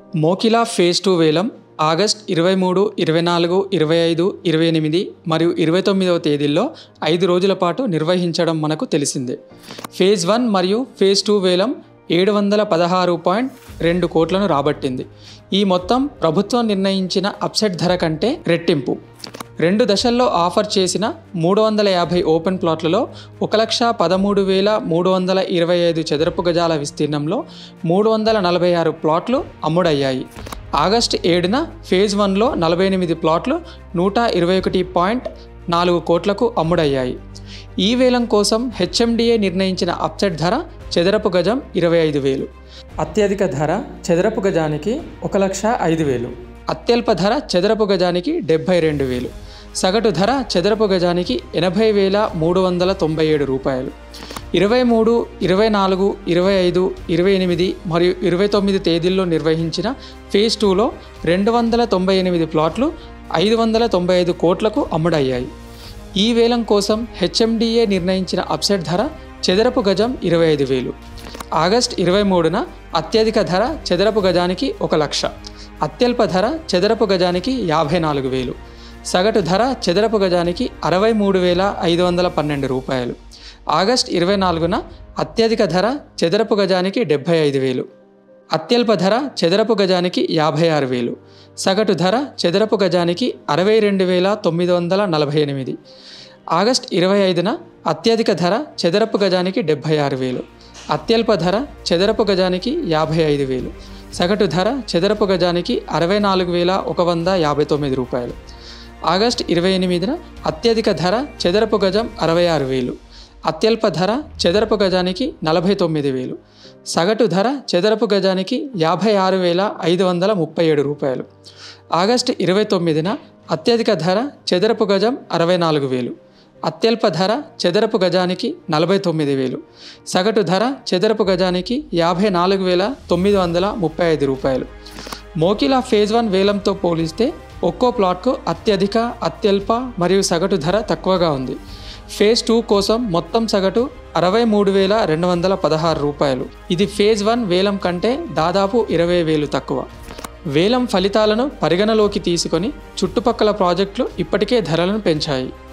Mokila phase two వేలం ఆగస్ట్ ఇరవై మూడు ఇరవై నాలుగు ఇరవై ఐదు ఇరవై ఎనిమిది మరియు ఇరవై తొమ్మిదవ తేదీల్లో ఐదు రోజుల పాటు నిర్వహించడం మనకు తెలిసిందే ఫేజ్ వన్ మరియు ఫేజ్ టూ వేలం ఏడు వందల పదహారు పాయింట్ రెండు కోట్లను రాబట్టింది ఈ మొత్తం ప్రభుత్వం నిర్ణయించిన అప్సెట్ ధర కంటే రెట్టింపు రెండు దశల్లో ఆఫర్ చేసిన మూడు వందల యాభై ఓపెన్ ప్లాట్లలో ఒక లక్ష పదమూడు వేల మూడు వందల ఇరవై ఐదు చదరపు గజాల విస్తీర్ణంలో మూడు వందల నలభై ఆరు ప్లాట్లు అమ్ముడయ్యాయి ఆగస్టు ఏడున ఫేజ్ వన్లో నలభై ఎనిమిది ప్లాట్లు నూట ఇరవై ఒకటి పాయింట్ నాలుగు కోట్లకు అమ్ముడయ్యాయి ఈ వేలం కోసం హెచ్ఎండిఏ నిర్ణయించిన అప్సెట్ ధర చదరపు గజం ఇరవై ఐదు వేలు అత్యధిక ధర చదరపు గజానికి ఒక లక్ష ఐదు వేలు అత్యల్ప ధర చదరపు గజానికి డెబ్బై రెండు వేలు సగటు ధర చదరపు గజానికి ఎనభై వేల మూడు వందల తొంభై ఏడు రూపాయలు ఇరవై మూడు ఇరవై నాలుగు ఇరవై ఐదు ఇరవై ఎనిమిది మరియు ఇరవై తొమ్మిది తేదీల్లో నిర్వహించిన ఫేజ్ టూలో రెండు వందల తొంభై ఎనిమిది ప్లాట్లు ఐదు వందల తొంభై ఐదు కోట్లకు అమ్ముడయ్యాయి ఈ వేలం కోసం హెచ్ఎండిఏ నిర్ణయించిన అప్సెట్ ధర చదరపు గజం ఇరవై ఐదు వేలు ఆగస్ట్ ఇరవై మూడున అత్యధిక ధర చదరపు గజానికి ఒక లక్ష అత్యల్ప ధర చదరపు గజానికి యాభై నాలుగు వేలు సగటు ధర చదరపు గజానికి అరవై మూడు వేల ఐదు వందల పన్నెండు రూపాయలు ఆగస్ట్ ఇరవై నాలుగున అత్యధిక ధర చదరపు గజానికి డెబ్బై ఐదు వేలు అత్యల్ప ధర చదరపు గజానికి యాభై ఆరు వేలు సగటు ధర చదరపు గజానికి అరవై రెండు వేల తొమ్మిది వందల నలభై ఎనిమిది ఆగస్ట్ ఇరవై ఐదున అత్యధిక ధర చదరపు గజానికి డెబ్బై ఆరు వేలు అత్యల్ప ధర చదరపు గజానికి యాభై ఐదు వేలు సగటు ధర చదరపు గజానికి అరవై నాలుగు వేల ఒక వంద యాభై తొమ్మిది రూపాయలు ఆగస్ట్ ఇరవై ఎనిమిదిన అత్యధిక ధర చదరపు గజం అరవై ఆరు వేలు అత్యల్ప ధర చదరపు గజానికి నలభై తొమ్మిది వేలు సగటు ధర చదరపు గజానికి యాభై ఆరు వేల ఐదు వందల ముప్పై ఏడు రూపాయలు ఆగస్టు ఇరవై తొమ్మిదిన అత్యధిక ధర చదరపు గజం అరవై నాలుగు వేలు అత్యల్ప ధర చదరపు గజానికి నలభై తొమ్మిది వేలు సగటు ధర చదరపు గజానికి యాభై నాలుగు వేల తొమ్మిది వందల ముప్పై ఐదు రూపాయలు మోకిలా ఫేజ్ వన్ వేలంతో పోలిస్తే ఒక్కో ప్లాట్కు అత్యధిక అత్యల్ప మరియు సగటు ధర తక్కువగా ఉంది ఫేజ్ టూ కోసం మొత్తం సగటు అరవై మూడు వేల రెండు వందల పదహారు రూపాయలు ఇది ఫేజ్ వన్ వేలం కంటే దాదాపు ఇరవై వేలు తక్కువ వేలం ఫలితాలను పరిగణలోకి తీసుకొని చుట్టుపక్కల ప్రాజెక్టులు ఇప్పటికే ధరలను పెంచాయి